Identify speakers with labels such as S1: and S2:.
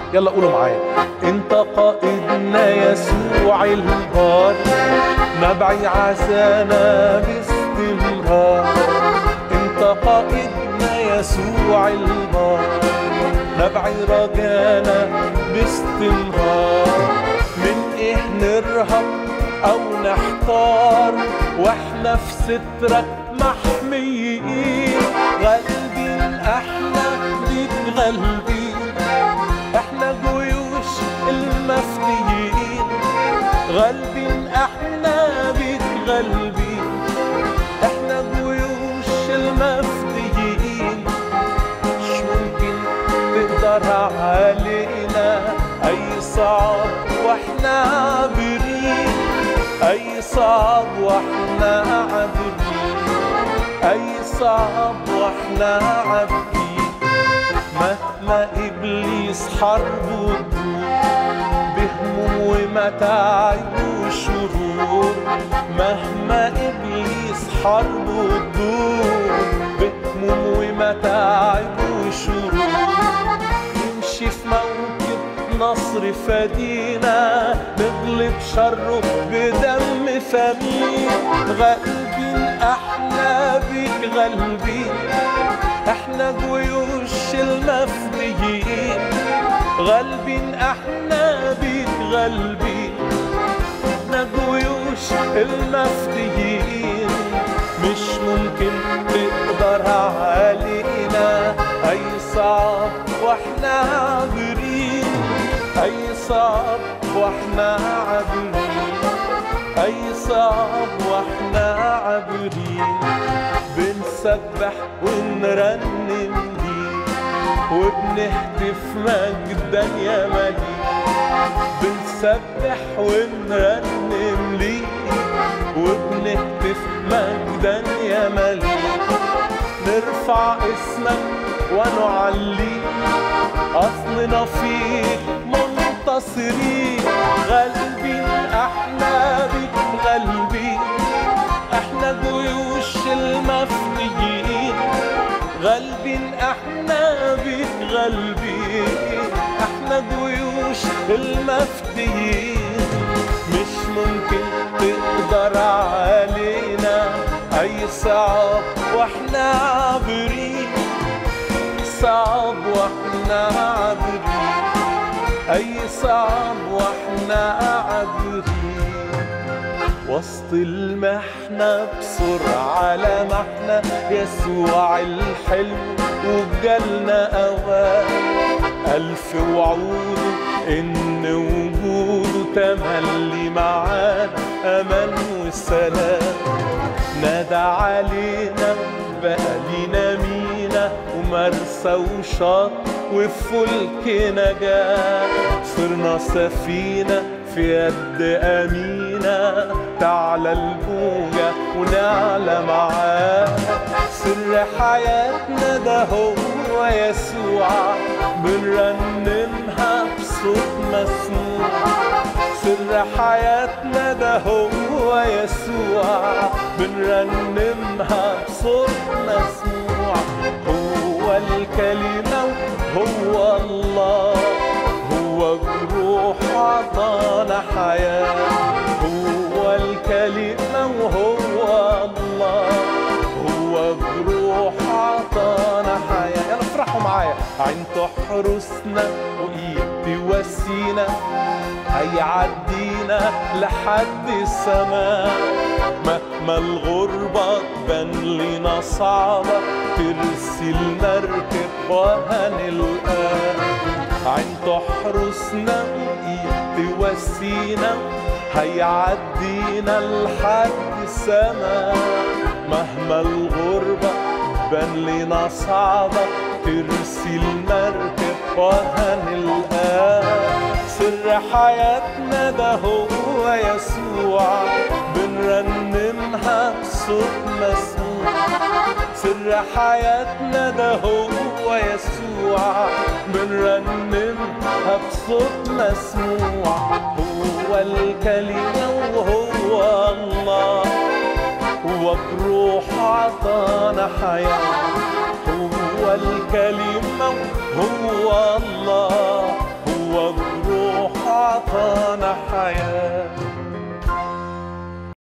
S1: يلا قولوا معايا انت قائدنا يسوع البار نبعي عسانا باستمرار انت قائدنا يسوع البار نبعي رجانا باستمرار من ايه نرهب او نحتار واحنا في سترك محميين غالبين احنا ليك غالبين احنا جيوش المفديين غالبين احنا بيك غالبين احنا جيوش المفديين مش ممكن تقدر علينا اي صعب واحنا عابرين اي صعب واحنا عابرين اي صعب واحنا عابرين مهما ابليس حربه تدور بهموم ومتاعب وشرور مهما ابليس حربه تدور بهموم ومتاعب وشرور يمشي في موكب نصر فدينا نغلب شره بدم ثمين غالبين احنا بيك غالبين احنا جيوش المفديين غالبين احنا بيك غالبين احنا جيوش المفديين مش ممكن تقدر علينا اي صعب واحنا عابرين اي صعب واحنا عابرين اي صعب واحنا عابرين بنسبح ونرنم ليك وبنهتف مجدا يا مليك بنسبح ونرنم ليك وبنهتف مجدا يا مليك نرفع اسمك ونعليك اصلنا فيك منتصرين غالبين احنا بيك غالبين احنا جيوش المفديين غالبين احنا بيك غالبين احنا جيوش المفديين مش ممكن تقدر علينا اي صعب واحنا عابرين صعب واحنا عابرين اي صعب واحنا عابرين وسط المحنة بسرعة لمحنا يسوع الحلو وجالنا أوان ألف وعوده إن وجوده تملي معانا أمان وسلام نادى علينا بقى لينا مينا ومرسى وشط وفلك نجاة صرنا سفينة في يد أمينة تعلى الموجة ونعلى معاه سر حياتنا ده هو يسوع بنرنمها بصوت مسموع سر حياتنا ده هو يسوع بنرنمها بصوت مسموع هو الكلمة وهو الله هو بروح عطانا حياة هو الكلمة وهو الله هو بروح عطانا حياة يلا افرحوا معايا عين تحرسنا وإيد توسينا هيعدينا لحد السماء مهما الغربة تبان لنا صعبة ترسي المركب وهنلقاه عين تحرسنا وإيد توسينا هيعدينا لحد السماء مهما الغربة تبان لنا صعبة ترسي المركب وهنلقاه سر حياتنا ده هو يسوع بنرنمها بصوت مسموع سر حياتنا ده هو يسوع بنرنمها بصوت مسموع هو الكلمة وهو الله هو بروح عطانا حياة هو الكلمة هو الله هو عطانا حياة